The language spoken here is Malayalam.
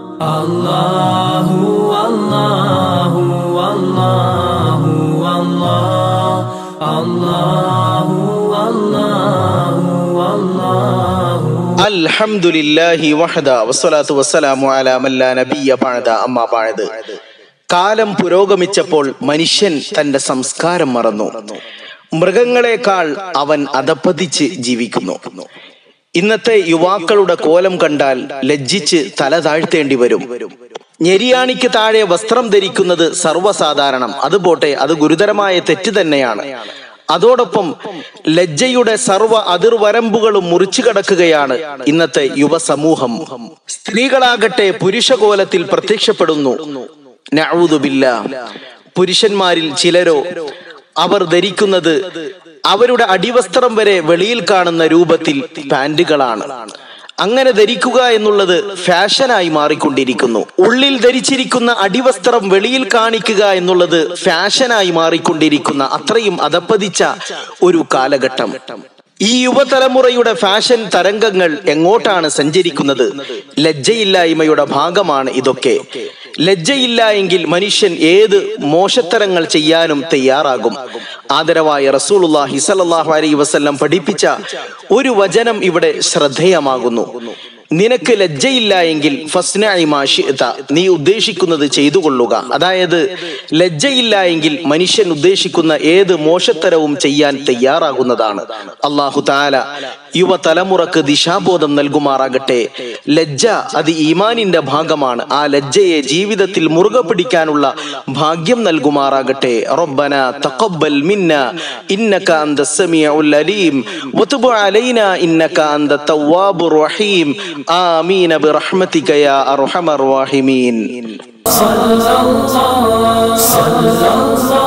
الله والله والله والله الله والله والله അൽഹംദുലില്ലാഹി വഹദ വസ്സലാത്തു വസ്സലാമു അലാ മല്ലാ നബിയ ബഅദ അമ്മാ ബഅദ് കാലം പുരോഗമിച്ചപ്പോൾ മനുഷ്യൻ തന്റെ സംസ്കാരം മറന്നു മൃഗങ്ങളെക്കാൾ അവൻ അധപ്പതിച്ച് ജീവിക്കുന്നു ഇന്നത്തെ യുവാക്കളുടെ കോലം കണ്ടാൽ ലജ്ജിച്ച് തല താഴ്ത്തേണ്ടി വരും ഞെരിയാണിക്ക് താഴെ വസ്ത്രം ധരിക്കുന്നത് സർവ്വസാധാരണം അത് പോട്ടെ അത് ഗുരുതരമായ തെറ്റ് തന്നെയാണ് അതോടൊപ്പം ലജ്ജയുടെ സർവ്വ അതിർവരമ്പുകളും മുറിച്ചു കടക്കുകയാണ് ഇന്നത്തെ യുവസമൂഹം സ്ത്രീകളാകട്ടെ പുരുഷകോലത്തിൽ പ്രത്യക്ഷപ്പെടുന്നു നഊദുബില്ല പുരുഷന്മാരിൽ ചിലരോ അവർ ധരിക്കുന്നത് അവരുടെ അടിവസ്ത്രം വരെ വെളിയിൽ കാണുന്ന രൂപത്തിൽ പാന്റുകളാണ് അങ്ങനെ ധരിക്കുക എന്നുള്ളത് ഫാഷനായി മാറിക്കൊണ്ടിരിക്കുന്നു ഉള്ളിൽ ധരിച്ചിരിക്കുന്ന അടിവസ്ത്രം വെളിയിൽ കാണിക്കുക എന്നുള്ളത് ഫാഷനായി മാറിക്കൊണ്ടിരിക്കുന്ന അത്രയും അധപ്പതിച്ച ഒരു കാലഘട്ടം ഈ യുവതലമുറയുടെ ഫാഷൻ തരംഗങ്ങൾ എങ്ങോട്ടാണ് സഞ്ചരിക്കുന്നത് ലജ്ജയില്ലായ്മയുടെ ഭാഗമാണ് ഇതൊക്കെ ലജ്ജയില്ല എങ്കിൽ മനുഷ്യൻ ഏത് മോശത്തരങ്ങൾ ചെയ്യാനും തയ്യാറാകും ആദരവായ റസൂലുള്ളാഹി സ്വല്ലല്ലാഹു അലൈഹി വസല്ലം പഠിപ്പിച്ച ഒരു വചനം ഇവിടെ ശ്രദ്ധേയമാകുന്നു നിനക്ക് ലജ്ജയില്ല എങ്കിൽ ഫസ്നഇ മാ ശിഅത. നീ ഉദ്ദേശിക്കുന്നത് ചെയ്തു കൊള്ളുക അതായത് ലജ്ജയില്ല എങ്കിൽ മനുഷ്യൻ ഉദ്ദേശിക്കുന്ന ഏത് മോശത്തരവും ചെയ്യാൻ തയ്യാറാകുന്നതാണ് അള്ളാഹു താല യുവതലമുറക്ക് ദിശാബോധം നൽകുമാറാകട്ടെ ലജ്ജ അത് ഈമാനിന്റെ ഭാഗമാണ് ആ ലജ്ജയെ ജീവിതത്തിൽ മുറുകെ പിടിക്കാനുള്ള ഭാഗ്യം നൽകുമാറാകട്ടെ റബ്ബന തഖബ്ബൽ മിന്ന ഇന്നക അന്ത സമീഉൽ അലീം വതുബ് അലൈന ഇന്നക അന്ത തവ്വാബുർ റഹീം ആമീൻ ബിറഹ്മതിക യാ അർഹമർ റഹീമീൻ صلى الله صلى الله